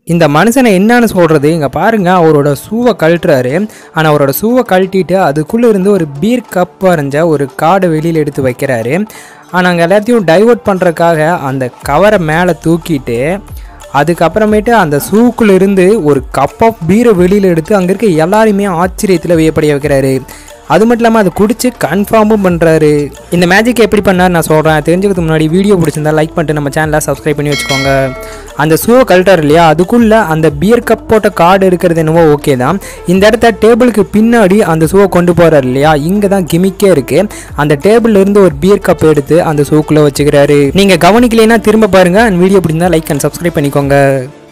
இந்த மனுஷனை என்னன்னு சொல்கிறது இங்கே பாருங்க அவரோட ஷூவை கழட்டுறாரு ஆனால் அவரோட ஷூவை கழட்டிட்டு அதுக்குள்ளே இருந்து ஒரு பீர் கப் வரைஞ்ச ஒரு கார்டை வெளியில் எடுத்து வைக்கிறாரு ஆனால் அங்கே எல்லாத்தையும் டைவர்ட் பண்ணுறதுக்காக அந்த கவரை மேலே தூக்கிட்டு அதுக்கப்புறமேட்டு அந்த சூக்குள்ள இருந்து ஒரு கப் ஆஃப் பீரை வெளியில் எடுத்து அங்கே இருக்க எல்லாரையுமே ஆச்சரியத்தில் வியப்படைய வைக்கிறாரு அது மட்டும் இல்லாமல் அதை குடிச்சு கன்ஃபார்மும் பண்ணுறாரு இந்த மேஜிக் எப்படி பண்ணார் நான் சொல்கிறேன் தெரிஞ்சுக்கிறதுக்கு முன்னாடி வீடியோ பிடிச்சிருந்தா லைக் பண்ணிட்டு நம்ம சேனலை சப்ஸ்கிரைப் பண்ணி வச்சுக்கோங்க அந்த ஷூவை கழட்டார் இல்லையா அதுக்குள்ளே அந்த பியர் கப் போட்ட கார்டு இருக்கிறது என்னவோ ஓகே தான் இந்த இடத்த டேபிளுக்கு பின்னாடி அந்த ஷூவை கொண்டு போகிறார் இல்லையா இங்கே தான் கிமிக்கே இருக்குது அந்த டேபிள்ல இருந்து ஒரு பியர் கப் எடுத்து அந்த ஷூக்குள்ளே வச்சுக்கிறாரு நீங்கள் கவனிக்கலைன்னா திரும்ப பாருங்கள் வீடியோ பிடிச்சிருந்தா லைக் அண்ட் சப்ஸ்கிரைப் பண்ணிக்கோங்க